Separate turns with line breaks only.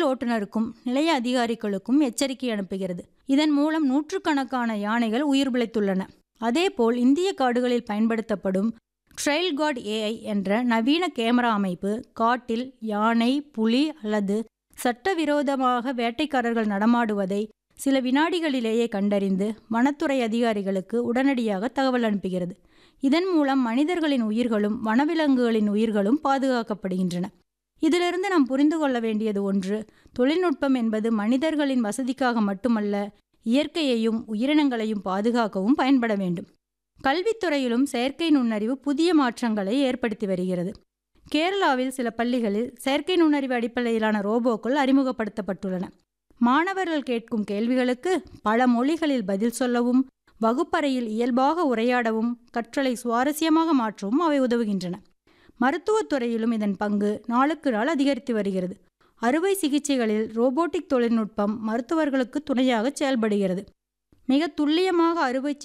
ஓட்டுநருக்கும் நிலைய அதிகாரிகளுக்கும் எச்சரிக்கை அனுப்புகிறது இதன் மூலம் நூற்றுக்கணக்கான யானைகள் உயிர் பிழைத்துள்ளன அதேபோல் இந்திய காடுகளில் பயன்படுத்தப்படும் ட்ரெயில் கார்டு ஏஐ என்ற நவீன கேமரா அமைப்பு காட்டில் யானை புலி அல்லது சட்டவிரோதமாக வேட்டைக்காரர்கள் நடமாடுவதை சில வினாடிகளிலேயே கண்டறிந்து வனத்துறை அதிகாரிகளுக்கு உடனடியாக தகவல் அனுப்புகிறது இதன் மூலம் மனிதர்களின் உயிர்களும் வனவிலங்குகளின் உயிர்களும் பாதுகாக்கப்படுகின்றன இதிலிருந்து நாம் புரிந்து கொள்ள வேண்டியது ஒன்று தொழில்நுட்பம் என்பது மனிதர்களின் வசதிக்காக மட்டுமல்ல இயற்கையையும் உயிரினங்களையும் பாதுகாக்கவும் பயன்பட வேண்டும் கல்வித்துறையிலும் செயற்கை நுண்ணறிவு புதிய மாற்றங்களை ஏற்படுத்தி வருகிறது கேரளாவில் சில பள்ளிகளில் செயற்கை நுண்ணறிவு அடிப்படையிலான ரோபோக்கள் அறிமுகப்படுத்தப்பட்டுள்ளன மாணவர்கள் கேட்கும் கேள்விகளுக்கு பல மொழிகளில் பதில் சொல்லவும் வகுப்பறையில் இயல்பாக உரையாடவும் கற்றலை சுவாரஸ்யமாக மாற்றவும் அவை உதவுகின்றன மருத்துவத்துறையிலும் இதன் பங்கு நாளுக்கு நாள் அதிகரித்து வருகிறது அறுவை சிகிச்சைகளில் ரோபோட்டிக் தொழில்நுட்பம் மருத்துவர்களுக்கு துணையாக செயல்படுகிறது மிக துல்லியமாக அறுவை